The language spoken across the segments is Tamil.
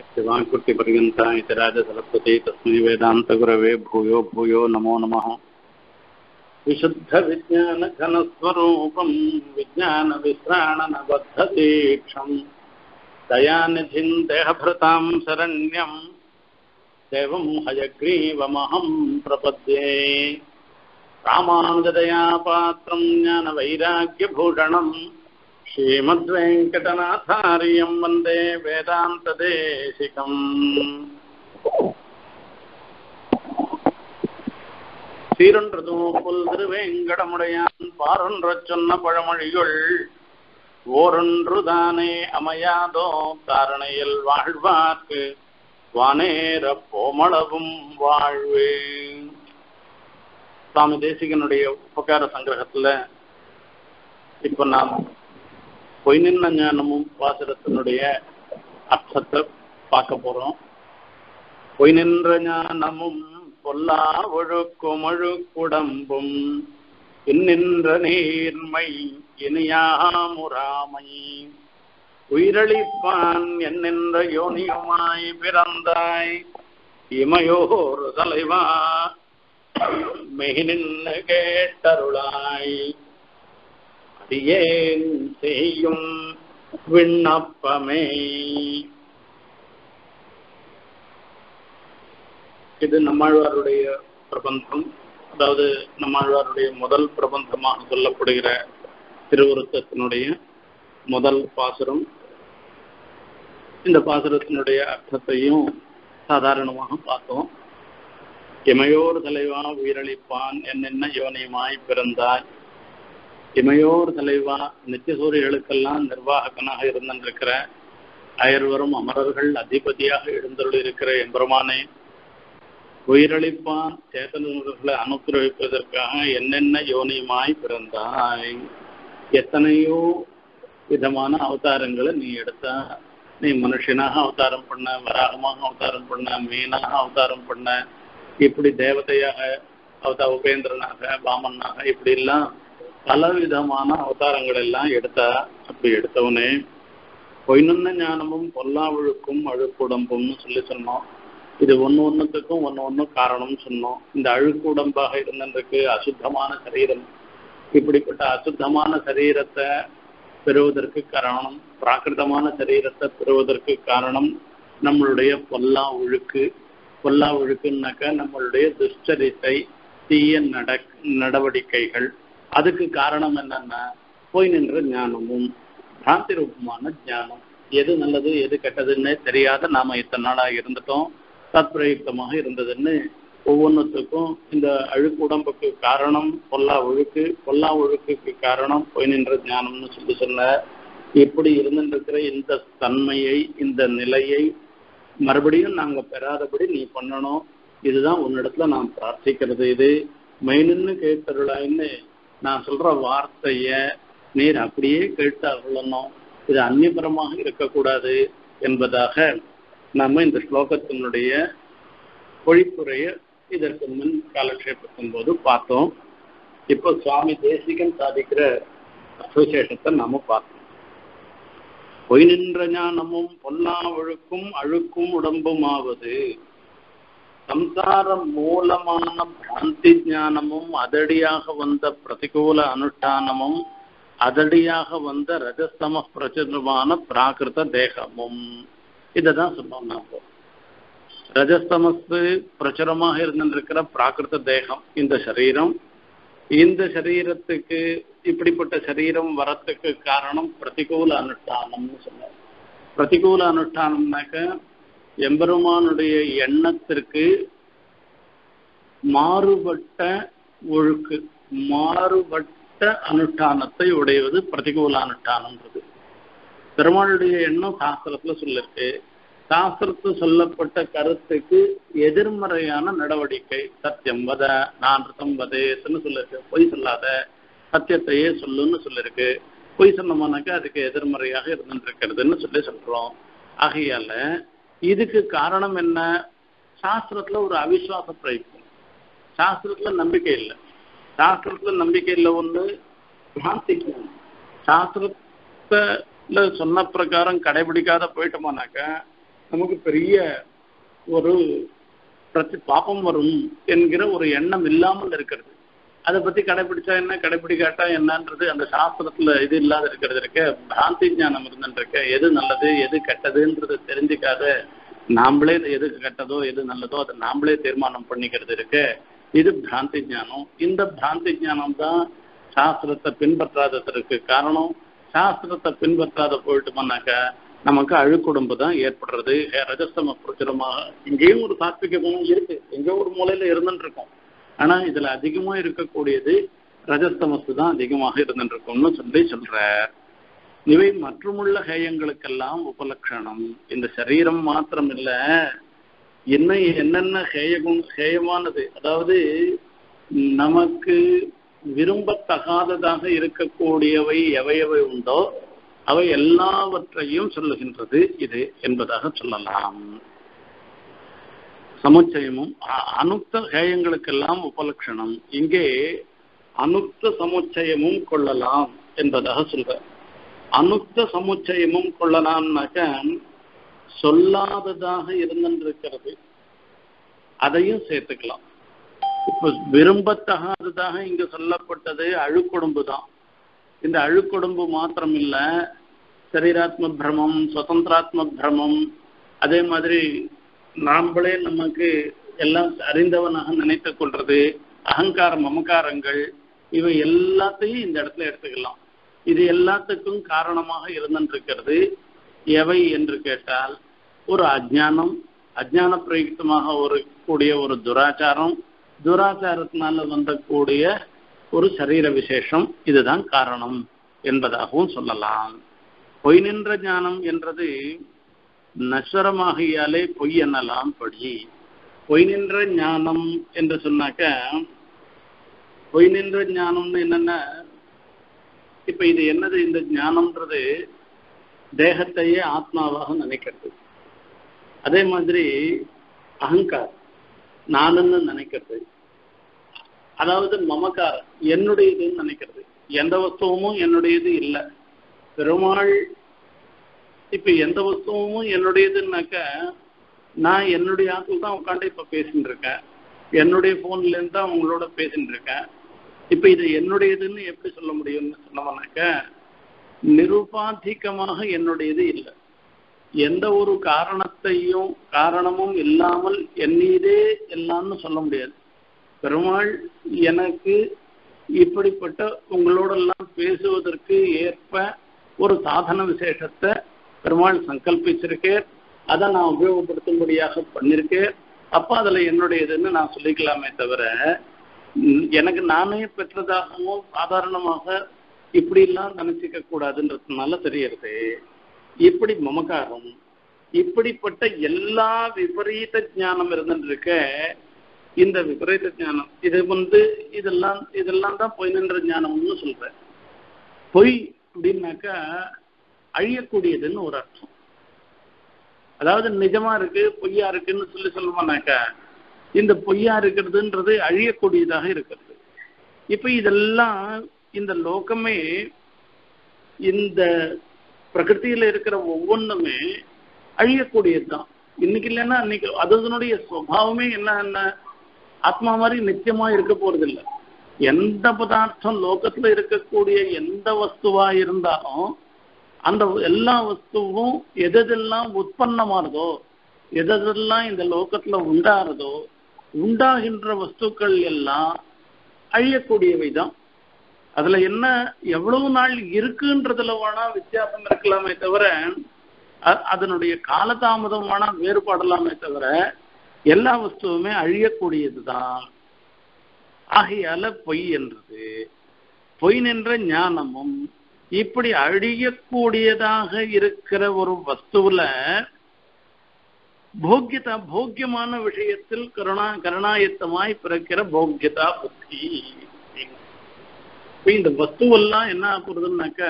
शिवाङ्कृतिपर्यन्ता इति राजसरस्वती तस्मै वेदान्तगुरवे भूयो भूयो नमो नमः विशुद्धविज्ञानघनस्वरूपम् विज्ञानविश्राणनबद्धदीक्षम् दयानिधिम् देहभृताम् शरण्यम् देवम् हयग्रीवमहम् प्रपद्ये रामानुजदया पात्रम् ज्ञानवैराग्यभूषणम् श्रीमद्वेङ्कटनाथार्यम् वन्दे वेदान्तदेशिकम् சீரொன்றதும் புல் திருவேங்கடமுடையான் பாரொன்றச் சொன்ன பழமொழிகள் ஓரொன்றுதானே அமையாதோ காரணையில் வாழ்வார்க்கு வானேர போமளவும் வாழ்வு சுவாமி தேசிகனுடைய உபகார சங்கிரகத்துல இப்ப நாம் பொய் நின்ன ஞானமும் பாசுரத்தினுடைய அர்த்தத்தை பார்க்க போறோம் பொய் நின்ற ஞானமும் பொல்லா ஒழுக்கும் ஒழுக்குடம்பும் இன்னின்ற நீர்மை இனியாமுறாமை உயிரளிப்பான் என்னென்ற யோனியுமாய் பிறந்தாய் இமையோர் தலைவா மெகினின்னு கேட்டருளாய் அடியேன் செய்யும் விண்ணப்பமே இது நம்மாழ்வாருடைய பிரபந்தம் அதாவது நம்மாழ்வாருடைய முதல் பிரபந்தமாக சொல்லப்படுகிற திருவுருத்தத்தினுடைய முதல் பாசுரம் இந்த பாசுரத்தினுடைய அர்த்தத்தையும் சாதாரணமாக பார்த்தோம் இமையோர் தலைவா உயிரளிப்பான் என்னென்ன யோனியமாய் பிறந்தாய் இமையோர் தலைவா நித்தியசூரிகளுக்கெல்லாம் நிர்வாககனாக இருந்திருக்கிற அயர்வரும் அமரர்கள் அதிபதியாக எழுந்தருள் இருக்கிற எம்பெருமானே உயிரளிப்பான் சேத்தனர்களை அனுக்கிரகிப்பதற்காக என்னென்ன யோனியமாய் பிறந்தாய் எத்தனையோ விதமான அவதாரங்களை நீ எடுத்த நீ மனுஷனாக அவதாரம் பண்ண வராகமாக அவதாரம் பண்ண மீனாக அவதாரம் பண்ண இப்படி தேவதையாக அவதா உபேந்திரனாக பாமனாக இப்படி எல்லாம் பல விதமான அவதாரங்கள் எல்லாம் எடுத்தா அப்படி எடுத்தவனே பொய்நுண்ண ஞானமும் பொல்லாவழுக்கும் அழுக்குடம்பும்னு சொல்லி சொன்னோம் இது ஒன்று ஒன்றுத்துக்கும் ஒன்று ஒன்று காரணம்னு சொன்னோம் இந்த அழுக்கு உடம்பாக இருந்ததுக்கு அசுத்தமான சரீரம் இப்படிப்பட்ட அசுத்தமான சரீரத்தை பெறுவதற்கு காரணம் பிராகிருதமான சரீரத்தை பெறுவதற்கு காரணம் நம்மளுடைய பொல்லா ஒழுக்கு பொல்லா ஒழுக்குன்னாக்கா நம்மளுடைய துஷ்டரித்தை தீய நட நடவடிக்கைகள் அதுக்கு காரணம் என்னன்னா போய் நின்ற ஞானமும் பிராந்தி ரூபமான ஞானம் எது நல்லது எது கெட்டதுன்னே தெரியாத நாம இத்தனை நாளா இருந்துட்டோம் தத்பிரயுக்தமாக இருந்ததுன்னு ஒவ்வொன்றுத்துக்கும் இந்த அழுக்கு உடம்புக்கு காரணம் பொல்லா ஒழுக்கு பொல்லா ஒழுக்குக்கு காரணம் பொய் நின்ற ஞானம்னு சொல்லி சொன்ன இப்படி இருந்துருக்கிற இந்த தன்மையை இந்த நிலையை மறுபடியும் நாங்க பெறாதபடி நீ பண்ணணும் இதுதான் உன்னிடத்துல நான் பிரார்த்திக்கிறது இது மெயின்னு கேட்டருளாயின்னு நான் சொல்ற வார்த்தைய நீர் அப்படியே கேட்டு அருளணும் இது அந்நியபரமாக இருக்கக்கூடாது என்பதாக நம்ம இந்த ஸ்லோகத்தினுடைய பொழிப்புரைய இதற்கு முன் காலக்ஷேபத்தின் போது பார்த்தோம் இப்போ சுவாமி தேசிகன் சாதிக்கிற அசோசியேஷத்தை நாம பார்த்தோம் பொய் நின்ற ஞானமும் பொல்லா ஒழுக்கும் அழுக்கும் உடம்புமாவது சம்சாரம் மூலமான பிராந்தி ஞானமும் அதடியாக வந்த பிரதிகூல அனுஷ்டானமும் அதடியாக வந்த ரஜஸ்தம பிரச்சுரமான பிராகிருத தேகமும் இதை தான் சொன்னோம் நாம ரஜஸ்தமசு பிரச்சுரமாக இருந்திருக்கிற பிராகிருத தேகம் இந்த சரீரம் இந்த சரீரத்துக்கு இப்படிப்பட்ட சரீரம் வரத்துக்கு காரணம் பிரதிகூல அனுஷ்டானம்னு சொன்னார் பிரதிகூல அனுஷ்டானம்னாக்க எம்பெருமானுடைய எண்ணத்திற்கு மாறுபட்ட ஒழுக்கு மாறுபட்ட அனுஷ்டானத்தை உடையது பிரதிகூல அனுஷ்டானம்ன்றது பெருமாளுடைய எண்ணம் சாஸ்திரத்துல சொல்லிருக்கு சாஸ்திரத்து சொல்லப்பட்ட கருத்துக்கு எதிர்மறையான நடவடிக்கை சத்தியம் வத நான் ரிதம் வதேன்னு சொல்லிருக்கு பொய் சொல்லாத சத்தியத்தையே சொல்லுன்னு சொல்லிருக்கு பொய் சொன்னோம்னாக்கா அதுக்கு எதிர்மறையாக இருந்துருக்கிறதுன்னு சொல்லி சொல்றோம் ஆகையால இதுக்கு காரணம் என்ன சாஸ்திரத்துல ஒரு அவிசுவாச பிரயத்தனம் சாஸ்திரத்துல நம்பிக்கை இல்லை சாஸ்திரத்துல நம்பிக்கை இல்லை ஒன்று பிராந்திக்கு சாஸ்திரத்தை சொன்ன பிரகாரம் கடைபிடிக்காத போயிட்டோமானாக்கா நமக்கு பெரிய ஒரு பிரதி பாப்பம் வரும் என்கிற ஒரு எண்ணம் இல்லாமல் இருக்கிறது அதை பத்தி கடைபிடிச்சா என்ன கடைபிடிக்காட்டா என்னன்றது அந்த சாஸ்திரத்துல இது இல்லாத இருக்கிறது இருக்க பிராந்தி ஞானம் இருந்துருக்க எது நல்லது எது கெட்டதுன்றது தெரிஞ்சுக்காத நாமளே எது கெட்டதோ எது நல்லதோ அதை நாமளே தீர்மானம் பண்ணிக்கிறது இருக்க இது பிராந்தி ஞானம் இந்த பிராந்தி ஞானம் தான் சாஸ்திரத்தை பின்பற்றாததற்கு காரணம் சாஸ்திரத்தை பின்பற்றாத போயிட்டோம்னாக்கா நமக்கு அழுக்குடும்பு தான் ஏற்படுறது ரஜஸ்தம பிரச்சுரமாக இங்கேயும் ஒரு சாத்விக குணம் இருக்கு எங்கேயோ ஒரு மூலையில இருந்துட்டு இருக்கும் ஆனா இதுல அதிகமா இருக்கக்கூடியது ரஜஸ்தமசு தான் அதிகமாக இருந்துட்டு இருக்கும்னு சொல்லி சொல்ற இவை மற்றுமுள்ள ஹேயங்களுக்கெல்லாம் உபலட்சணம் இந்த சரீரம் மாத்திரம் இல்ல இன்னும் என்னென்ன ஹேயகும் ஹேயமானது அதாவது நமக்கு விரும்பத்தகாததாக இருக்கக்கூடியவை எவை எவை உண்டோ அவை எல்லாவற்றையும் சொல்லுகின்றது இது என்பதாக சொல்லலாம் சமுச்சயமும் அனுக்த ஹேயங்களுக்கெல்லாம் உபலட்சணம் இங்கே அனுக்த சமுச்சயமும் கொள்ளலாம் என்பதாக சொல்ற அனுக்த சமுச்சயமும் கொள்ளலாம்னாக்க சொல்லாததாக இருந்திருக்கிறது அதையும் சேர்த்துக்கலாம் இப்ப விரும்பத்தகாததாக இங்க சொல்லப்பட்டது அழுக்குடும்பு தான் இந்த அழுக்குடும்பு மாத்திரம் இல்ல சரீராத்ம பிரமம் சுதந்திராத்ம பிரமம் அதே மாதிரி நாம்ளே நமக்கு எல்லாம் அறிந்தவனாக நினைத்துக் கொள்றது அகங்காரம் மமகாரங்கள் இவை எல்லாத்தையும் இந்த இடத்துல எடுத்துக்கலாம் இது எல்லாத்துக்கும் காரணமாக இருந்திருக்கிறது எவை என்று கேட்டால் ஒரு அஜானம் அஜான பிரயுக்தமாக ஒரு கூடிய ஒரு துராச்சாரம் துராச்சாரத்தினால வந்தக்கூடிய ஒரு சரீர விசேஷம் இதுதான் காரணம் என்பதாகவும் சொல்லலாம் பொய் நின்ற ஞானம் என்றது நஸ்வரமாகியாலே பொய் என்னலாம் படி பொய் நின்ற ஞானம் என்று சொன்னாக்க பொய் நின்ற ஞானம்னு என்னன்னா இப்ப இது என்னது இந்த ஞானம்ன்றது தேகத்தையே ஆத்மாவாக நினைக்கிறது அதே மாதிரி அகங்கார் நானுன்னு நினைக்கிறது அதாவது மமக்காரம் என்னுடையதுன்னு நினைக்கிறது எந்த வஸ்துவும் என்னுடையது இல்லை பெருமாள் இப்ப எந்த வஸ்துவும் என்னுடையதுன்னாக்க நான் என்னுடைய ஆத்துல தான் உட்காந்து இப்ப பேசிட்டு இருக்கேன் என்னுடைய போன்ல இருந்து தான் உங்களோட பேசிட்டு இருக்கேன் இப்ப இது என்னுடையதுன்னு எப்படி சொல்ல முடியும்னு சொன்னோம்னாக்க நிருபாதிகமாக என்னுடையது இல்லை எந்த ஒரு காரணத்தையும் காரணமும் இல்லாமல் என்னீதே எல்லாம்னு சொல்ல முடியாது பெருமாள் எனக்கு இப்படிப்பட்ட உங்களோடெல்லாம் பேசுவதற்கு ஏற்ப ஒரு சாதன விசேஷத்தை பெருமாள் சங்கல்பிச்சிருக்கேன் அதை நான் உபயோகப்படுத்தும்படியாக பண்ணியிருக்கேன் அப்போ அதில் என்னுடையதுன்னு நான் சொல்லிக்கலாமே தவிர எனக்கு நானே பெற்றதாகவும் சாதாரணமாக இப்படிலாம் நினைச்சிக்க கூடாதுன்றதுனால தெரியறது இப்படி மமகாரம் இப்படிப்பட்ட எல்லா விபரீத ஞானம் இருந்துருக்க இந்த விபரீத ஞானம் இது வந்து இதெல்லாம் இதெல்லாம் தான் பொய் நின்ற ஞானம்னு சொல்றேன் பொய் அப்படின்னாக்கா அழியக்கூடியதுன்னு ஒரு அர்த்தம் அதாவது நிஜமா இருக்கு பொய்யா இருக்குன்னு சொல்லி சொல்லுவோம்னாக்கா இந்த பொய்யா இருக்கிறதுன்றது அழியக்கூடியதாக இருக்கிறது இப்ப இதெல்லாம் இந்த லோகமே இந்த பிரகிருத்தியில இருக்கிற ஒவ்வொன்றுமே அழியக்கூடியதுதான் இன்னைக்கு இல்லைன்னா அன்னைக்கு அதனுடைய சுவாவமே என்ன என்ன ஆத்மா மாதிரி நித்தியமா இருக்க போறது இல்லை எந்த பதார்த்தம் லோகத்துல இருக்கக்கூடிய எந்த வஸ்துவா இருந்தாலும் அந்த எல்லா வஸ்துவும் எதெல்லாம் உற்பத்தமானதோ எதெல்லாம் இந்த லோகத்துல உண்டாகிறதோ உண்டாகின்ற வஸ்துக்கள் எல்லாம் அழியக்கூடியவை தான் அதுல என்ன எவ்வளவு நாள் இருக்குன்றதுல வேணா வித்தியாசம் இருக்கலாமே தவிர அதனுடைய காலதாமதம் வேணா வேறுபடலாமே தவிர எல்லா வஸ்துவுமே அழியக்கூடியதுதான் ஆகையால பொய் என்றது பொய் நின்ற ஞானமும் இப்படி அழியக்கூடியதாக இருக்கிற ஒரு வஸ்துவில போக்கியதா போக்கியமான விஷயத்தில் கருணா கருணாயத்தமாய் பிறக்கிற போக்கியதா புத்தி இந்த வஸ்துவெல்லாம் என்ன ஆகுறதுன்னாக்க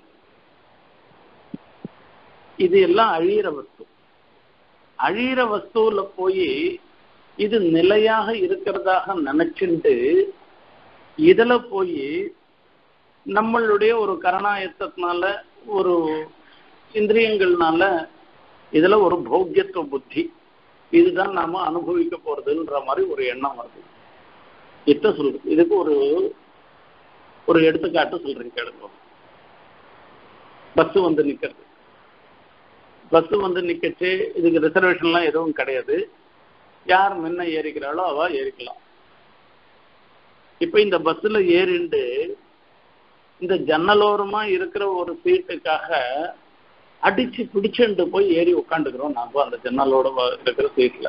இது எல்லாம் அழியிற வஸ்து அழியிற வஸ்துவில் போய் இது நிலையாக இருக்கிறதாக நினைச்சுட்டு இதுல போய் நம்மளுடைய ஒரு கரணாயத்தத்தினால ஒரு இந்திரியங்கள்னால இதுல ஒரு போக்கியத்துவ புத்தி இதுதான் நாம அனுபவிக்க போறதுன்ற மாதிரி ஒரு எண்ணம் வருது இத்த சொல்றது இதுக்கு ஒரு ஒரு எடுத்துக்காட்டு சொல்றேன் கேளுங்க பஸ் வந்து நிக்கிறது பஸ் வந்து நிக்கச்சு இதுக்கு ரிசர்வேஷன்லாம் எதுவும் கிடையாது யார் முன்ன ஏறிக்கிறாளோ அவ ஏறிக்கலாம் இப்ப இந்த பஸ்ல ஏறிண்டு இந்த ஜன்னலோரமா இருக்கிற ஒரு சீட்டுக்காக அடிச்சு பிடிச்சுட்டு போய் ஏறி உட்காந்துக்கிறோம் நாம அந்த ஜன்னலோட இருக்கிற சீட்ல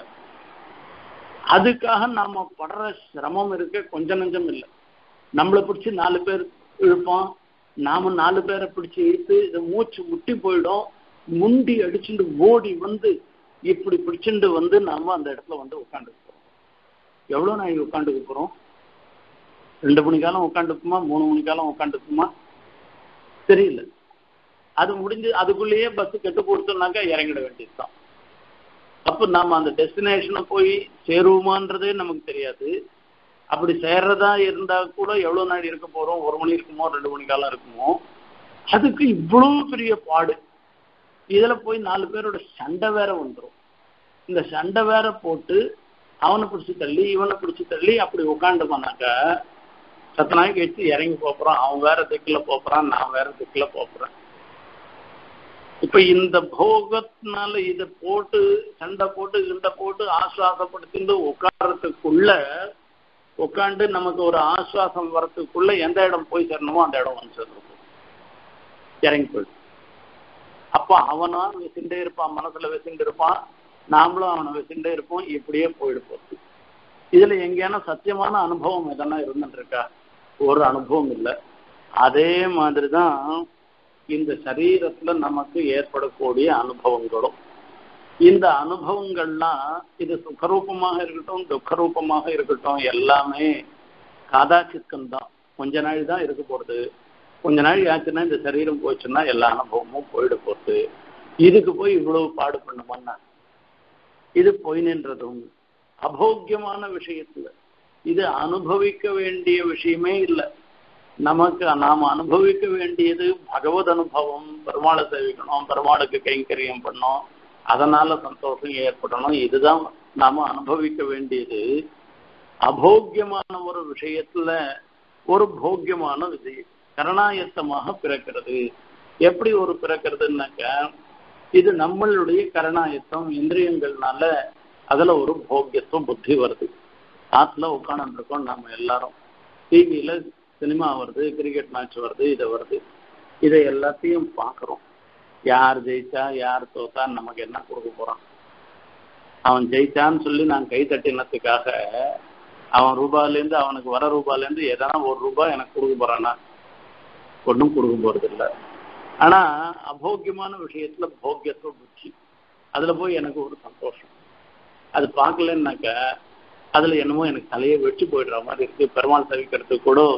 அதுக்காக நாம படுற சிரமம் இருக்க கொஞ்ச நஞ்சம் இல்லை நம்மளை பிடிச்சி நாலு பேர் இழுப்போம் நாம நாலு பேரை பிடிச்சி இழுத்து இது மூச்சு முட்டி போயிடும் முண்டி அடிச்சுட்டு ஓடி வந்து இப்படி பிடிச்சுட்டு வந்து நாம அந்த இடத்துல வந்து உட்காந்துக்க போறோம் எவ்வளவு நாள் உட்காந்துக்க போறோம் ரெண்டு மணி காலம் உட்காந்துக்குமா மூணு மணி காலம் உட்காந்துக்குமா தெரியல அது முடிஞ்சு அதுக்குள்ளேயே பஸ் கெட்டு கொடுத்தோம்னாக்கா இறங்கிட வேண்டியதுதான் அப்போ நாம அந்த டெஸ்டினேஷனை போய் சேருவோமான்றதே நமக்கு தெரியாது அப்படி சேர்றதா இருந்தா கூட எவ்வளவு நாள் இருக்க போறோம் ஒரு மணி இருக்குமோ ரெண்டு மணி காலம் இருக்குமோ அதுக்கு இவ்வளவு பெரிய பாடு இதுல போய் நாலு பேரோட சண்டை வேற வந்துடும் இந்த சண்டை வேற போட்டு அவனை பிடிச்சி தள்ளி இவனை பிடிச்சி தள்ளி அப்படி உட்காந்துப்பானாக்கா சத்த நாளைக்கு வச்சு இறங்கி போப்புறான் அவன் வேற திக்குல போப்புறான் நான் வேற திக்குல போப்புறேன் இப்ப இந்த போகத்தினால இத போட்டு சண்டை போட்டு கிண்டை போட்டு ஆசுவாசப்படுத்திட்டு உட்கார்றதுக்குள்ள உட்காந்து நமக்கு ஒரு ஆசுவாசம் வர்றதுக்குள்ள எந்த இடம் போய் சேரணுமோ அந்த இடம் வந்து சேர்ந்துருக்கும் இறங்கி போயிடும் அப்ப அவனா விசிண்டே இருப்பான் மனசுல விசிண்டு இருப்பான் நாமளும் அவனை விசிண்டே இருப்போம் இப்படியே போயிடு போகுது இதுல எங்கேயான சத்தியமான அனுபவம் எதனா இருந்துட்டு இருக்கா ஒரு அனுபவம் இல்லை அதே மாதிரிதான் இந்த சரீரத்துல நமக்கு ஏற்படக்கூடிய அனுபவங்களும் இந்த அனுபவங்கள்லாம் இது சுகரூபமாக இருக்கட்டும் துக்கரூபமாக இருக்கட்டும் எல்லாமே காதாச்சித்தம் தான் கொஞ்ச நாள் தான் இருக்க போறது கொஞ்ச நாள் ஆச்சுன்னா இந்த சரீரம் போச்சுன்னா எல்லா அனுபவமும் போயிட போகுது இதுக்கு போய் இவ்வளவு பாடு பண்ணுமான்னா இது பொய் நின்றதும் அபோக்கியமான விஷயத்துல இது அனுபவிக்க வேண்டிய விஷயமே இல்லை நமக்கு நாம அனுபவிக்க வேண்டியது பகவத் அனுபவம் பெருமாளை சேவிக்கணும் பெருமாளுக்கு கைங்கரியம் பண்ணோம் அதனால சந்தோஷம் ஏற்படணும் இதுதான் நாம அனுபவிக்க வேண்டியது அபோக்கியமான ஒரு விஷயத்துல ஒரு போக்கியமான விஷயம் கரணாயத்தமாக பிறக்கிறது எப்படி ஒரு பிறக்கிறதுனாக்க இது நம்மளுடைய கரணாயத்தம் இந்திரியங்கள்னால அதுல ஒரு போக்கியத்துவம் புத்தி வருது ஆத்துல உட்காந்துருக்கோம் நாம எல்லாரும் டிவியில சினிமா வருது கிரிக்கெட் மேட்ச் வருது இது வருது இதை எல்லாத்தையும் பார்க்குறோம் யார் ஜெயிச்சா யார் தோத்தா நமக்கு என்ன கொடுக்க போறான் அவன் ஜெயிச்சான்னு சொல்லி நான் கை தட்டினத்துக்காக அவன் ரூபாயிலேருந்து அவனுக்கு வர ரூபாயிலேருந்து எதனா ஒரு ரூபாய் எனக்கு கொடுக்க போறானா ஒன்றும் கொடுக்க போறது இல்லை ஆனா அபோக்கியமான விஷயத்துல போக்கியத்துவ புத்தி அதுல போய் எனக்கு ஒரு சந்தோஷம் அது பார்க்கலன்னாக்க அதுல என்னமோ எனக்கு தலையை வெட்டி போயிடுற மாதிரி இருக்கு பெருமாள் தவிக்கிறதுக்கு கூட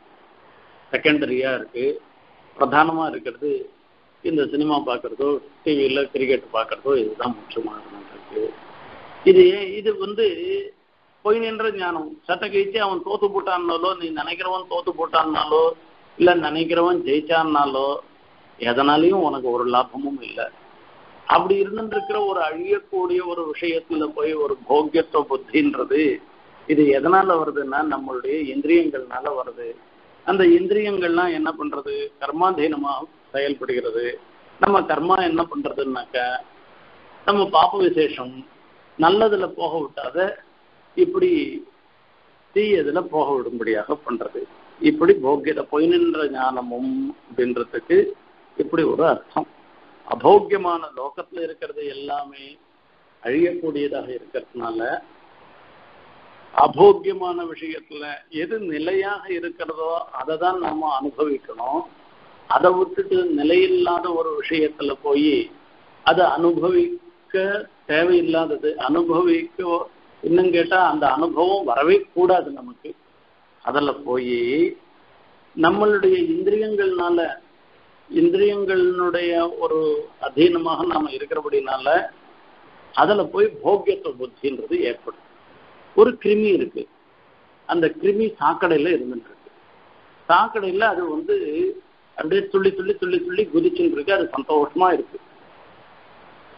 செகண்டரியா இருக்கு பிரதானமா இருக்கிறது இந்த சினிமா பார்க்கறதோ டிவியில கிரிக்கெட் பார்க்கறதோ இதுதான் முக்கியமாக இருக்கு இது இது வந்து பொய் நின்ற ஞானம் சட்ட கழிச்சு அவன் தோத்து போட்டான்னாலோ நீ நினைக்கிறவன் தோத்து போட்டான்னாலோ இல்ல நினைக்கிறவன் ஜெயிச்சான்னாலோ எதனாலையும் உனக்கு ஒரு லாபமும் இல்லை அப்படி இருந்துருக்கிற ஒரு அழியக்கூடிய ஒரு விஷயத்துல போய் ஒரு போக்கியத்துவ புத்தின்றது இது எதனால வருதுன்னா நம்மளுடைய இந்திரியங்கள்னால வருது அந்த இந்திரியங்கள்லாம் என்ன பண்றது கர்மாதீனமா செயல்படுகிறது நம்ம கர்மா என்ன பண்றதுன்னாக்க நம்ம பாப்ப விசேஷம் நல்லதுல போக விட்டாத இப்படி தீயதுல போக விடும்படியாக பண்றது இப்படி போக்கியத பொய் நின்ற ஞானமும் அப்படின்றதுக்கு இப்படி ஒரு அர்த்தம் அபோக்கியமான லோகத்துல இருக்கிறது எல்லாமே அழியக்கூடியதாக இருக்கிறதுனால அபோக்கியமான விஷயத்துல எது நிலையாக இருக்கிறதோ அதை தான் நாம அனுபவிக்கணும் அதை விட்டுட்டு நிலையில்லாத ஒரு விஷயத்துல போய் அதை அனுபவிக்க தேவையில்லாதது அனுபவிக்க இன்னும் கேட்டா அந்த அனுபவம் வரவே கூடாது நமக்கு அதில் போய் நம்மளுடைய இந்திரியங்கள்னால இந்திரியங்களினுடைய ஒரு அதீனமாக நாம இருக்கிறபடினால அதுல போய் போக்கியத்துவ புத்தின்றது ஏற்படும் ஒரு கிருமி இருக்கு அந்த கிருமி சாக்கடையில இருந்துட்டு இருக்கு சாக்கடையில அது வந்து அப்படியே துள்ளி துள்ளி துள்ளி துள்ளி குதிச்சுட்டு இருக்கு அது சந்தோஷமா இருக்கு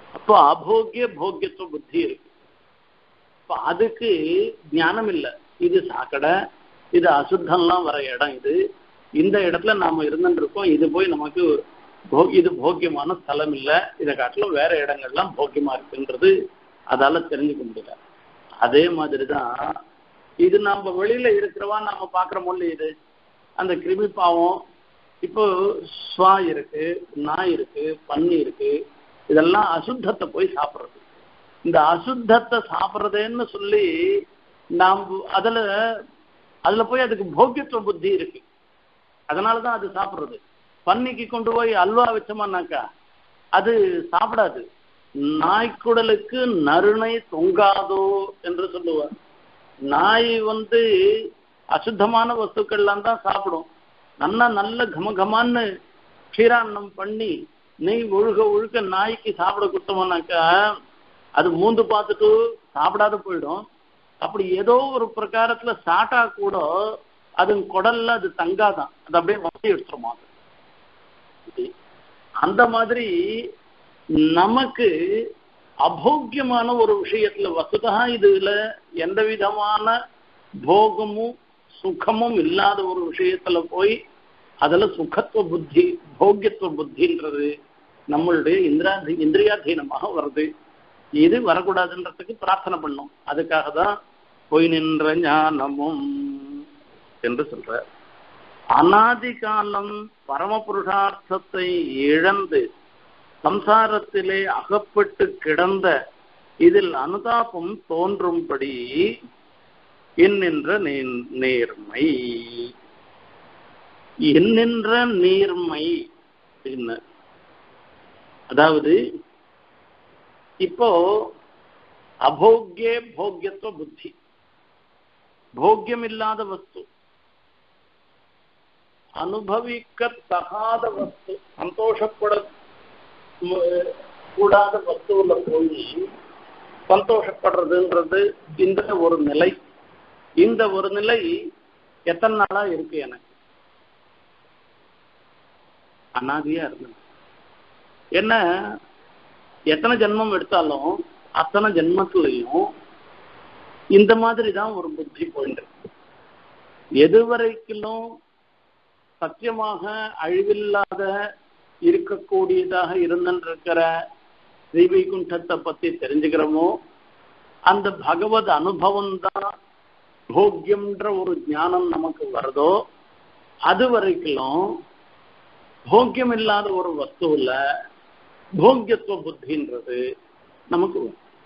அப்போ அபோக்கிய போக்கியத்துவ புத்தி இருக்கு இப்போ அதுக்கு ஞானம் இல்லை இது சாக்கடை இது அசுத்தம்லாம் வர இடம் இது இந்த இடத்துல நாம இருந்துட்டு இருக்கோம் இது போய் நமக்கு போ இது போக்கியமான ஸ்தலம் இல்லை இதை காட்டிலும் வேற இடங்கள்லாம் போக்கியமா இருக்குன்றது அதால தெரிஞ்சுக்க முடியல அதே மாதிரி தான் இது நம்ம வெளியில இருக்கிறவா நம்ம பார்க்குற மொழி இது அந்த கிருமி பாவம் இப்போ ஸ்வா இருக்கு நாய் இருக்கு பன்னி இருக்கு இதெல்லாம் அசுத்தத்தை போய் சாப்பிட்றது இந்த அசுத்தத்தை சாப்பிட்றதுன்னு சொல்லி நாம் அதுல அதுல போய் அதுக்கு போக்கியத்துவ புத்தி இருக்கு அதனாலதான் அது சாப்பிட்றது பன்னிக்கு கொண்டு போய் அல்வா வச்சோமானாக்கா அது சாப்பிடாது நாய்க்குடலுக்கு நறுணை தொங்காதோ என்று சொல்லுவார் நாய் வந்து அசுத்தமான வஸ்துக்கள்லாம் தான் சாப்பிடும் நல்லா நல்ல கமகமான்னு க்ஷீராண்ணம் பண்ணி நெய் ஒழுக ஒழுக நாய்க்கு சாப்பிட கொடுத்தோம்னாக்கா அது மூந்து பார்த்துட்டு சாப்பிடாத போயிடும் அப்படி ஏதோ ஒரு பிரகாரத்துல சாட்டா கூட அது குடல்ல அது தங்காதான் அது அப்படியே வசதி எடுத்துருமா அது அந்த மாதிரி நமக்கு அபோக்கியமான ஒரு விஷயத்துல வசுதா இதுல எந்த விதமான போகமும் சுகமும் இல்லாத ஒரு விஷயத்துல போய் அதுல சுகத்துவ புத்தி போக்கியத்துவ புத்தின்றது நம்மளுடைய இந்திராதி இந்திரியாதீனமாக வருது இது வரக்கூடாதுன்றதுக்கு பிரார்த்தனை பண்ணும் அதுக்காக தான் பொய் நின்ற ஞானமும் என்று சொல்ற அனாதி காலம் பரமபுருஷார்த்தத்தை இழந்து சம்சாரத்திலே அகப்பட்டு கிடந்த இதில் அனுதாபம் தோன்றும்படி என்னென்ற நேர்மை என்னென்ற நேர்மை என்ன அதாவது இப்போ அபோக்கிய போக்கியத்துவ புத்தி போக்கியம் இல்லாத வஸ்து அனுபவிக்கத்தகாத வஸ்து சந்தோஷப்பட கூடாத வஸ்துவில் போய் சந்தோஷப்படுறதுன்றது இந்த ஒரு நிலை இந்த ஒரு நிலை எத்தனை நாளா இருக்கு எனக்கு அனாதியா இருந்தது என்ன எத்தனை ஜென்மம் எடுத்தாலும் அத்தனை ஜென்மத்திலையும் இந்த மாதிரி தான் ஒரு புத்தி போயிட்டு எது வரைக்கும் சத்தியமாக அழிவில்லாத இருக்கக்கூடியதாக இருந்திருக்கிற ஸ்ரீவைகுண்டத்தை பத்தி தெரிஞ்சுக்கிறோமோ அந்த பகவத் அனுபவம் தான் போக்கியம்ன்ற ஒரு ஞானம் நமக்கு வருதோ அது வரைக்கும் போக்கியம் இல்லாத ஒரு வஸ்துவில் போக்கியத்துவ புத்தின்றது நமக்கு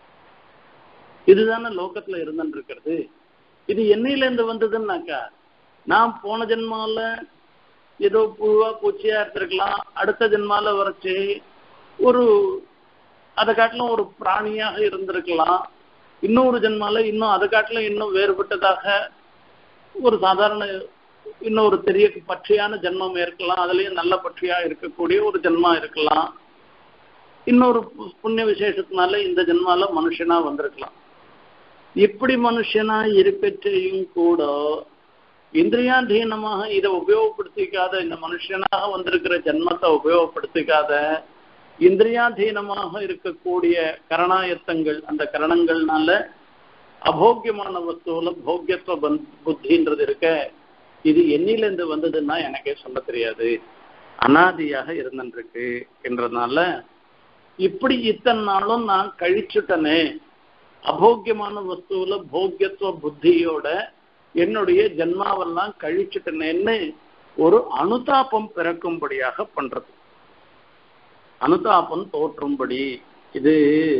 இதுதானே லோகத்துல இருந்துட்டு இருக்கிறது இது என்னையிலேருந்து வந்ததுன்னாக்கா நான் போன ஜென்மால ஏதோ புழுவா பூச்சியா இருந்திருக்கலாம் அடுத்த ஜென்மால வரைச்சு ஒரு அதை காட்டிலும் ஒரு பிராணியாக இருந்திருக்கலாம் இன்னொரு ஜென்மால இன்னும் அதை காட்டிலும் இன்னும் வேறுபட்டதாக ஒரு சாதாரண இன்னொரு பெரிய பட்சியான ஜென்மம் இருக்கலாம் அதுலயும் நல்ல பட்சியா இருக்கக்கூடிய ஒரு ஜென்மா இருக்கலாம் இன்னொரு புண்ணிய விசேஷத்தினால இந்த ஜென்மால மனுஷனா வந்திருக்கலாம் இப்படி மனுஷனா இருக்கச்சையும் கூட இந்திரியாதீனமாக இதை உபயோகப்படுத்திக்காத இந்த மனுஷனாக வந்திருக்கிற ஜென்மத்தை உபயோகப்படுத்திக்காத இந்திரியாதீனமாக இருக்கக்கூடிய கரணாயத்தங்கள் அந்த கரணங்கள்னால அபோக்கியமான வஸ்துவில போக்கியத்துவ புத்தின்றது இருக்க இது என்னிலேருந்து வந்ததுன்னா எனக்கே சொல்ல தெரியாது அனாதியாக இருந்துருக்கு என்றதுனால இப்படி இத்தனை நாளும் நான் கழிச்சுட்டனே அபோக்கியமான வஸ்துவில போக்கியத்துவ புத்தியோட என்னுடைய ஜென்மாவெல்லாம் கழிச்சுட்டனேன்னு ஒரு அனுதாபம் பிறக்கும்படியாக பண்றது அனுதாபம் தோற்றும்படி இது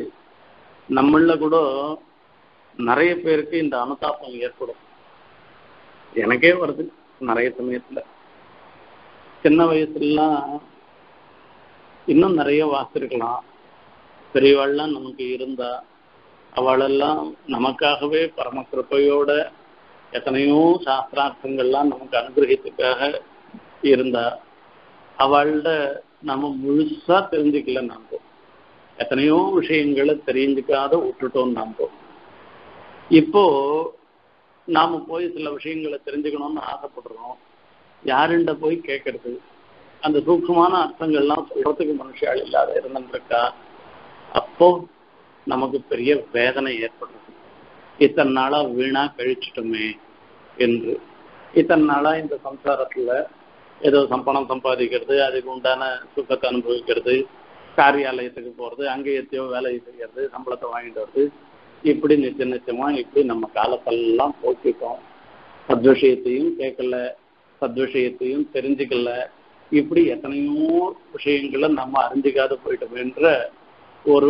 நம்மள கூட நிறைய பேருக்கு இந்த அனுதாபம் ஏற்படும் எனக்கே வருது நிறைய சமயத்துல சின்ன வயசுலாம் இன்னும் நிறைய வாசிருக்கலாம் பெரியவாள்லாம் நமக்கு இருந்தா அவளெல்லாம் நமக்காகவே பரம கிருப்பையோட எத்தனையோ சாஸ்திரார்த்தங்கள்லாம் நமக்கு அனுகிரகத்துக்காக இருந்தா அவள்கிட்ட நம்ம முழுசா தெரிஞ்சுக்கல நாம எத்தனையோ விஷயங்களை தெரிஞ்சுக்காத விட்டுட்டோம் நாம இப்போ நாம போய் சில விஷயங்களை தெரிஞ்சுக்கணும்னு ஆசைப்படுறோம் யாருண்ட போய் கேட்கறது அந்த சூக்ஷமான அர்த்தங்கள்லாம் சொல்றதுக்கு மனுஷால் இல்லாத இருந்துருக்கா அப்போ நமக்கு பெரிய வேதனை ஏற்படுது இத்தனை நாளா வீணா கழிச்சிட்டோமே என்று இத்தனை நாளா இந்த சம்சாரத்துல ஏதோ சம்பளம் சம்பாதிக்கிறது அதுக்கு உண்டான சுகத்தை அனுபவிக்கிறது காரியாலயத்துக்கு போறது அங்கே எத்தையோ வேலை செய்யறது சம்பளத்தை வாங்கிட்டு வருது இப்படி நிச்சய நிச்சயமா இப்படி நம்ம காலத்தெல்லாம் போக்கிட்டோம் சத்விஷயத்தையும் கேட்கல சத்விஷயத்தையும் தெரிஞ்சுக்கல இப்படி எத்தனையோ விஷயங்களை நம்ம அறிஞ்சிக்காத போயிட்டோம்ன்ற ஒரு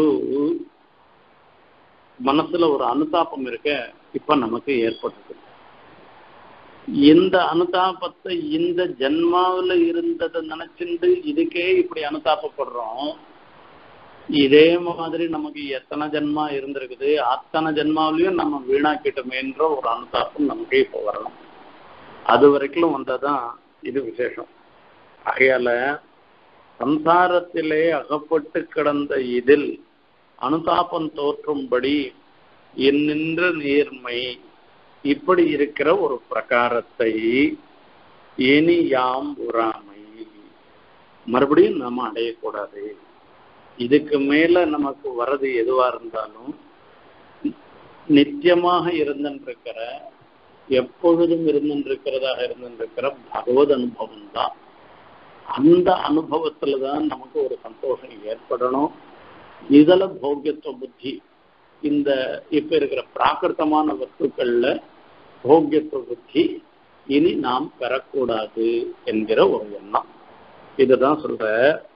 மனசுல ஒரு அனுதாபம் இருக்க இப்ப நமக்கு ஏற்பட்டது இந்த அனுதாபத்தை இந்த ஜென்மாவில் இருந்ததை நினைச்சிட்டு இதுக்கே இப்படி அனுதாபப்படுறோம் இதே மாதிரி நமக்கு எத்தனை ஜென்மா இருந்திருக்குது அத்தனை ஜென்மாவிலையும் நம்ம வீணாக்கிட்டோமேன்ற ஒரு அனுதாபம் நமக்கு இப்போ வரணும் அது வரைக்கும் வந்ததான் இது விசேஷம் ஆகையால சம்சாரத்திலே அகப்பட்டு கிடந்த இதில் அனுதாபம் தோற்றும்படி என்னென்ற நேர்மை இப்படி இருக்கிற ஒரு பிரகாரத்தை இனி யாம் உறாமை மறுபடியும் நாம அடையக்கூடாது இதுக்கு மேல நமக்கு வர்றது எதுவா இருந்தாலும் நித்தியமாக இருந்திருக்கிற எப்பொழுதும் இருந்திருக்கிறதாக இருந்திருக்கிற பகவத் அனுபவம் தான் அந்த அனுபவத்துல தான் நமக்கு ஒரு சந்தோஷம் ஏற்படணும் இதல போக்கியத்துவ புத்தி இந்த இப்ப இருக்கிற பிராகிருத்தமான வஸ்துக்கள்ல போக்கியத்துவ புத்தி இனி நாம் பெறக்கூடாது என்கிற ஒரு எண்ணம் இதுதான் சொல்ற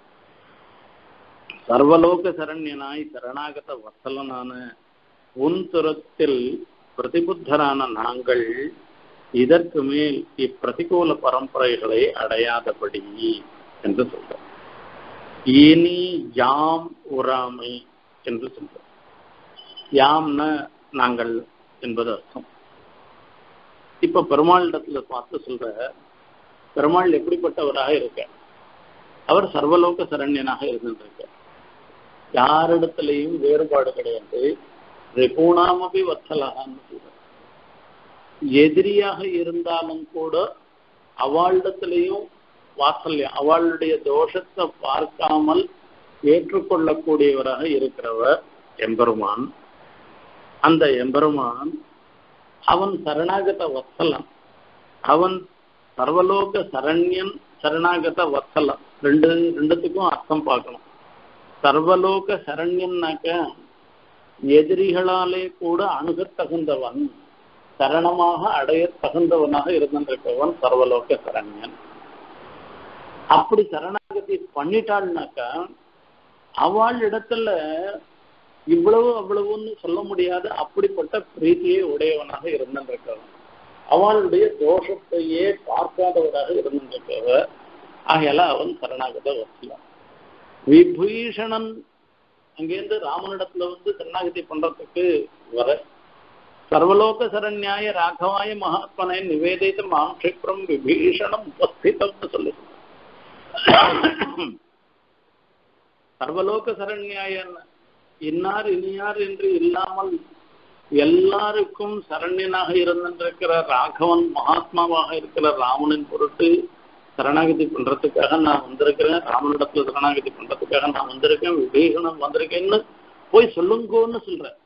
சர்வலோக சரண்யனாய் சரணாகத வசலனான உன் துரத்தில் பிரதிபுத்தரான நாங்கள் இதற்கு மேல் இப்பிரதிகூல பரம்பரைகளை அடையாதபடி என்று சொல்றோம் இனி யாம் உறாமை என்று சொல்றோம் யாம்ன நாங்கள் என்பது அர்த்தம் இப்ப பெருமாளிடத்துல பார்த்து சொல்ற பெருமாள் எப்படிப்பட்டவராக இருக்க அவர் சர்வலோக சரண்யனாக இருந்திருக்க யாரிடத்திலையும் வேறுபாடு கிடையாது ரிபூணாமபி வத்தலகான்னு சொல்ற எதிரியாக இருந்தாலும் கூட அவளிடத்திலையும் வாசல்யம் அவளுடைய தோஷத்தை பார்க்காமல் ஏற்றுக்கொள்ளக்கூடியவராக இருக்கிறவர் எம்பெருமான் அந்த எம்பெருமான் அவன் சரணாகத வத்சலன் அவன் சர்வலோக சரண்யன் சரணாகத வத்சலன் ரெண்டு ரெண்டுத்துக்கும் அர்த்தம் பார்க்கணும் சர்வலோக சரண்யன்னாக்க எதிரிகளாலே கூட அணுகத் தகுந்தவன் சரணமாக அடைய தகுந்தவனாக இருந்திருக்கவன் சர்வலோக சரண்யன் அப்படி சரணாகதி பண்ணிட்டாள்னாக்கா அவள் இடத்துல இவ்வளவு அவ்வளவுன்னு சொல்ல முடியாத அப்படிப்பட்ட பிரீத்தியை உடையவனாக இருந்திருக்கவன் அவளுடைய தோஷத்தையே பார்க்காதவராக இருந்திருக்கவ ஆகையால அவன் சரணாகத வசலாம் விபீஷணன் அங்கேருந்து ராமனிடத்துல வந்து சரணாகதி பண்றதுக்கு வர சர்வலோக சரண்யாய ராகவாய மகாத்மனை நிவேதித்த மாம் க்ஷிப்ரம் விபீஷணம் உபஸ்திதம்னு சொல்லி சர்வலோக சரண்யாயன் இன்னார் இனியார் என்று இல்லாமல் எல்லாருக்கும் சரண்யனாக இருந்திருக்கிற ராகவன் மகாத்மாவாக இருக்கிற ராமனின் பொருட்டு சரணாகதி பண்றதுக்காக நான் வந்திருக்கிறேன் ராமனிடத்துல சரணாகதி பண்றதுக்காக நான் வந்திருக்கேன் விபீஷணன் வந்திருக்கேன்னு போய் சொல்லுங்கோன்னு சொல்றேன்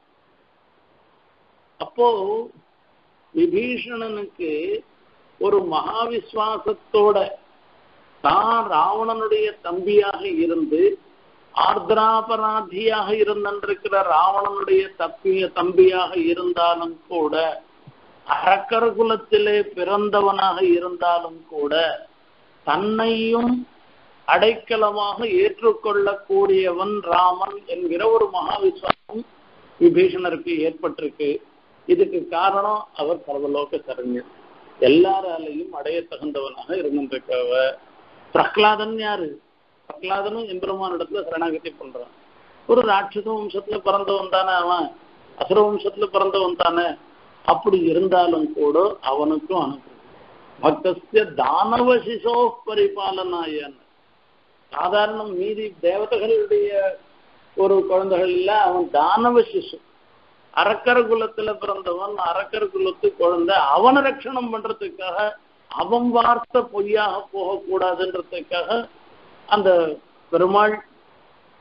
அப்போ விபீஷணனுக்கு ஒரு மகாவிஸ்வாசத்தோட தான் ராவணனுடைய தம்பியாக இருந்து ஆர்திராபராதியாக இருந்திருக்கிற ராவணனுடைய தப்பிய தம்பியாக இருந்தாலும் கூட அரக்கர் குலத்திலே பிறந்தவனாக இருந்தாலும் கூட தன்னையும் அடைக்கலமாக ஏற்றுக்கொள்ளக்கூடியவன் ராமன் என்கிற ஒரு மகாவிஸ்வாசம் விபீஷணருக்கு ஏற்பட்டிருக்கு இதுக்கு காரணம் அவர் சர்வலோக சரண்யர் எல்லாராலையும் அடைய தகுந்தவனாக இருந்திருக்கவ பிரகலாதன் யாரு பிரகலாதனும் எம்பெருமான் இடத்துல சரணாகதி பண்றான் ஒரு ராட்சச வம்சத்துல பிறந்தவன் தானே அவன் அசுர வம்சத்துல பிறந்தவன் தானே அப்படி இருந்தாலும் கூட அவனுக்கும் அனுப்பும் பக்தஸ்ய தானவ சிசோ பரிபாலனாயன் சாதாரண மீதி தேவதைகளுடைய ஒரு குழந்தைகள் இல்ல அவன் தானவ சிசு அரக்கர் குலத்துல பிறந்தவன் அரக்கர் குலத்து குழந்தை அவனை ரட்சணம் பண்றதுக்காக அவன் வார்த்தை பொய்யாக போகக்கூடாதுன்றதுக்காக அந்த பெருமாள்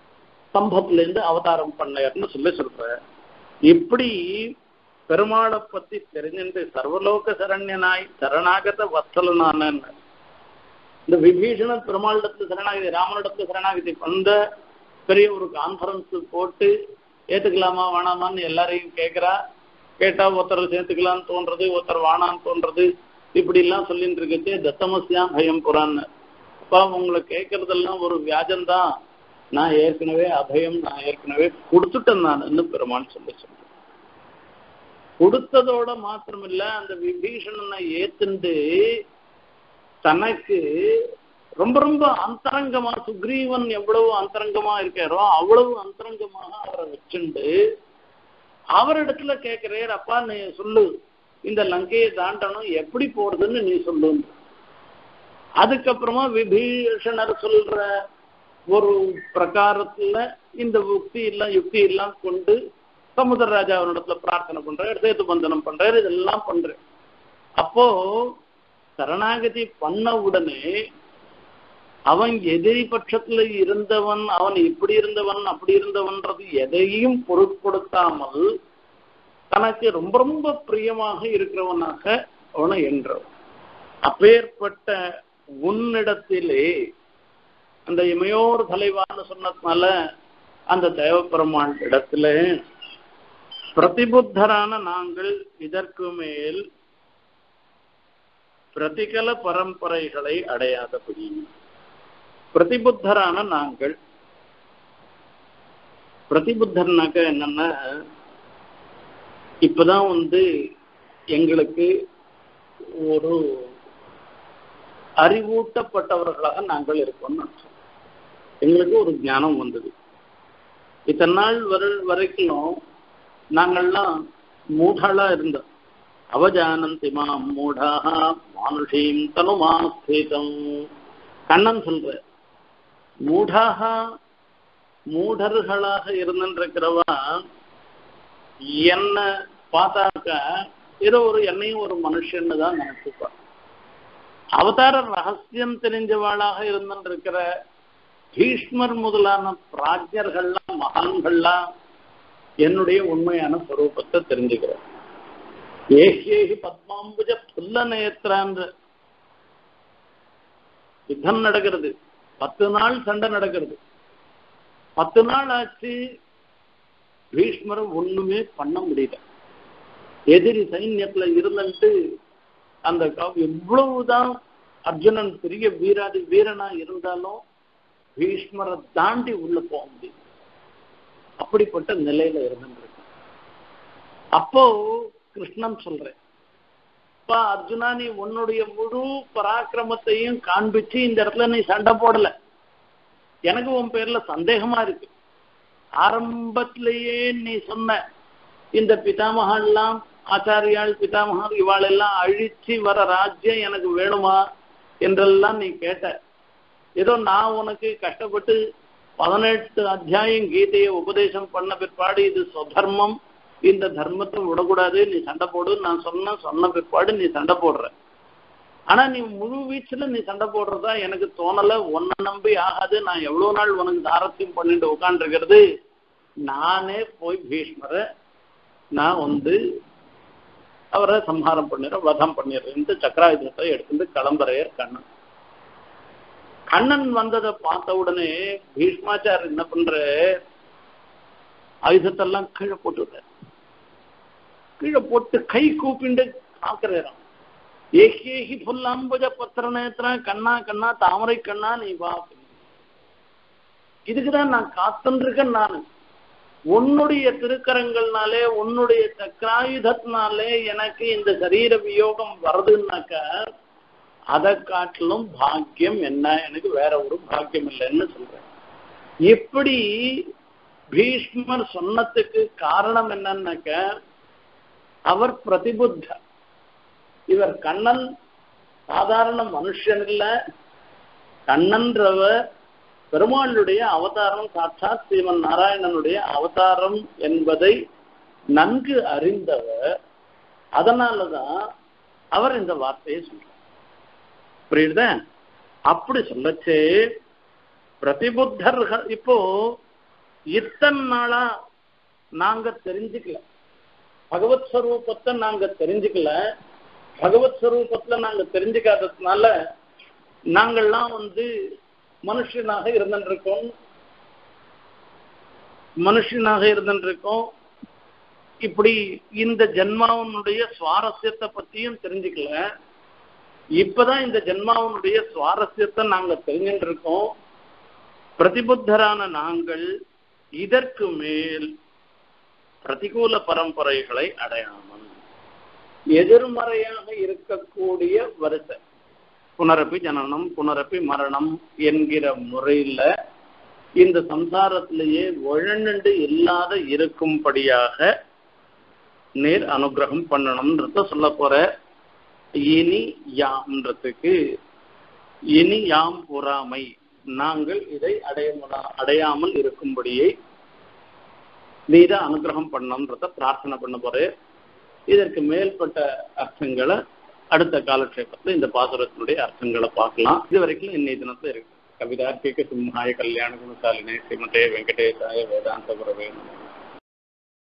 ஸ்தம்பத்திலேருந்து அவதாரம் பண்ணார்னு சொல்லி சொல்ற இப்படி பெருமாளை பத்தி தெரிஞ்சுட்டு சர்வலோக சரண்யனாய் சரணாகத வத்சலனான இந்த விபீஷண பெருமாளிடத்துல சரணாகதி ராமனிடத்துல சரணாகதி வந்த பெரிய ஒரு கான்ஃபரன்ஸ் போட்டு ஏத்துக்கலாமா வேணாமான்னு எல்லாரையும் கேட்கிறா கேட்டா ஒருத்தர் சேர்த்துக்கலாம்னு தோன்றது ஒருத்தர் வானான்னு தோன்றது இப்படி எல்லாம் சொல்லிட்டு இருக்கச்சு தத்தமசியாம் பயம் புறான்னு அப்பா உங்களை கேட்கறதெல்லாம் ஒரு வியாஜம்தான் நான் ஏற்கனவே அபயம் நான் ஏற்கனவே கொடுத்துட்டேன் நான் இன்னும் பெருமாள் சொல்லி சொல்றேன் கொடுத்ததோட மாத்திரமில்ல அந்த விபீஷணனை ஏத்துண்டு தனக்கு ரொம்ப ரொம்ப அந்தரங்கமா சுக்ரீவன் எவ்வளவு அந்தரங்கமா இருக்காரோ அவ்வளவு அந்தரங்கமாக அவரை வச்சுண்டு அவரிடத்துல கேட்கிறேர் அப்பா நீ சொல்லு இந்த லங்கையை தாண்டணும் எப்படி போறதுன்னு நீ சொல்லு அதுக்கப்புறமா விபீஷணர் சொல்ற ஒரு பிரகாரத்துல இந்த யுக்தி எல்லாம் யுக்தி எல்லாம் கொண்டு சமுதிரராஜா அவனிடத்துல பிரார்த்தனை பண்றாரு சேத்து பந்தனம் பண்றாரு இதெல்லாம் பண்றேன் அப்போ சரணாகதி பண்ண உடனே அவன் எதிரி பட்சத்துல இருந்தவன் அவன் இப்படி இருந்தவன் அப்படி இருந்தவன்றது எதையும் பொருட்படுத்தாமல் தனக்கு ரொம்ப ரொம்ப பிரியமாக இருக்கிறவனாக அவனை என்றவன் அப்பேற்பட்ட உன்னிடத்திலே அந்த இமையோர் தலைவான்னு சொன்னதுனால அந்த தேவப்பெருமாள் இடத்துல பிரதிபுத்தரான நாங்கள் இதற்கு மேல் பிரதிகல பரம்பரைகளை அடையாதபடி பிரதிபுத்தரான நாங்கள் பிரதிபுத்தர்னாக்க என்னன்னா இப்பதான் வந்து எங்களுக்கு ஒரு அறிவூட்டப்பட்டவர்களாக நாங்கள் இருக்கோம்னு அர்த்தம் எங்களுக்கு ஒரு ஞானம் வந்தது இத்தனை நாள் வர வரைக்கும் நாங்கள்லாம் மூடாளா இருந்தோம் அவஜானந்தி மாம் மூடாக மானுஷீம் தனுமாஸ்தீதம் கண்ணன் சொல்ற மூடாக மூடர்களாக இருந்திருக்கிறவா என்ன பார்த்தாக்க ஏதோ ஒரு என்னையும் ஒரு மனுஷன்னு தான் நினைச்சுப்பா அவதார ரகசியம் தெரிஞ்சவாளாக இருந்திருக்கிற பீஷ்மர் முதலான பிராஜ்யர்கள்லாம் மகான்கள்லாம் என்னுடைய உண்மையான ஸ்வரூபத்தை தெரிஞ்சுக்கிறேன் ஏகேகி பத்மாம்புஜ புல்ல நேத்திரான்ற யுத்தம் நடக்கிறது பத்து நாள் சண்டை நடக்கிறது பத்து நாள் ஆச்சு பீஷ்மரை ஒண்ணுமே பண்ண முடியல எதிரி சைன்யத்துல இருந்துட்டு அந்த எவ்வளவுதான் அர்ஜுனன் பெரிய வீராதி வீரனா இருந்தாலும் பீஷ்மரை தாண்டி உள்ள போக முடியும் அப்படிப்பட்ட நிலையில இருந்துருக்கு அப்போ கிருஷ்ணன் சொல்றேன் அப்பா அர்ஜுனா நீ உன்னுடைய முழு பராக்கிரமத்தையும் காண்பிச்சு இந்த இடத்துல நீ சண்டை போடல எனக்கு உன் பேர்ல சந்தேகமா இருக்கு ஆரம்பத்திலேயே நீ சொன்ன இந்த பிதாமகெல்லாம் ஆச்சாரியாள் பிதாமகர் இவாள் எல்லாம் அழிச்சு வர ராஜ்யம் எனக்கு வேணுமா என்றெல்லாம் நீ கேட்ட ஏதோ நான் உனக்கு கஷ்டப்பட்டு பதினெட்டு அத்தியாயம் கீதையை உபதேசம் பண்ண பிற்பாடு இது சொதர்மம் இந்த தர்மத்தை விடக்கூடாது நீ சண்டை போடு நான் சொன்ன சொன்ன பிற்பாடு நீ சண்டை போடுற ஆனா நீ முழு வீச்சுல நீ சண்டை போடுறதா எனக்கு தோணல உன்னை நம்பி ஆகாது நான் எவ்வளவு நாள் உனக்கு தாரத்தியம் பண்ணிட்டு உட்காந்துருக்கிறது நானே போய் பீஷ்மரை நான் வந்து அவரை சம்ஹாரம் பண்ணிடுறேன் வதம் பண்ணிடுறேன் சக்கராயுதத்தை எடுத்துட்டு கிளம்புறையர் கண்ணன் கண்ணன் வந்ததை பார்த்த உடனே பீஷ்மாச்சார் என்ன பண்ற ஆயுதத்தெல்லாம் கீழே போட்டுடுற கீழே போட்டு கை கூப்பிண்டு காக்கிறேன் ஏகேகி புல்லாம்புஜ பத்திர நேத்திர கண்ணா கண்ணா தாமரை கண்ணா நீ வா இதுக்குதான் நான் காத்துருக்கேன் நான் உன்னுடைய திருக்கரங்கள்னாலே உன்னுடைய சக்கராயுதத்தினாலே எனக்கு இந்த சரீர வியோகம் வருதுன்னாக்க அதை காட்டிலும் பாக்கியம் என்ன எனக்கு வேற ஒரு பாக்கியம் இல்லைன்னு சொல்றேன் இப்படி பீஷ்மர் சொன்னதுக்கு காரணம் என்னன்னாக்க அவர் பிரதிபுத்த இவர் கண்ணன் சாதாரண மனுஷன் இல்ல கண்ணன்றவர் பெருமாளுடைய அவதாரம் சாட்சாத் ஸ்ரீமன் நாராயணனுடைய அவதாரம் என்பதை நன்கு அறிந்தவர் அதனாலதான் அவர் இந்த வார்த்தையை சொல்றார் புரியுதா அப்படி சொல்லச்சே பிரதிபுத்தர்கள் இப்போ இத்தனை நாளா நாங்க தெரிஞ்சுக்கல பகவத் ஸ்வரூபத்தை நாங்க தெரிஞ்சுக்கல பகவத் ஸ்வரூபத்துல நாங்க தெரிஞ்சுக்காததுனால நாங்கள்லாம் வந்து மனுஷனாக இருந்துருக்கோம் மனுஷனாக இருந்துருக்கோம் இப்படி இந்த ஜென்மாவனுடைய சுவாரஸ்யத்தை பத்தியும் தெரிஞ்சுக்கல இப்பதான் இந்த ஜென்மாவனுடைய சுவாரஸ்யத்தை நாங்க தெரிஞ்சுட்டு இருக்கோம் பிரதிபுத்தரான நாங்கள் இதற்கு மேல் பிரதிகூல பரம்பரைகளை அடையாமல் எதிர்மறையாக இருக்கக்கூடிய வரிசை புனரப்பி ஜனனம் புனரப்பி மரணம் என்கிற முறையில இந்த சம்சாரத்திலேயே ஒழண்டு இல்லாத இருக்கும்படியாக நேர் அனுகிரகம் பண்ணணும்ன்றத சொல்ல போற இனி யாம்ன்றதுக்கு இனி யாம் பொறாமை நாங்கள் இதை அடைய அடையாமல் இருக்கும்படியை நீத அனுகிரகம் பண்ணணும்ன்றத பிரார்த்தனை பண்ண போறேன் இதற்கு மேல்பட்ட அர்த்தங்களை அடுத்த காலக்ஷேபத்தில் இந்த பாசுரத்தினுடைய அர்த்தங்களை பார்க்கலாம் இது வரைக்கும் இன்னைய தினத்துல இருக்கு கவிதார்த்திக சிம்ஹாய கல்யாண குணசாலினே ஸ்ரீமதே வெங்கடேசாய வேதாந்த குரவே நமः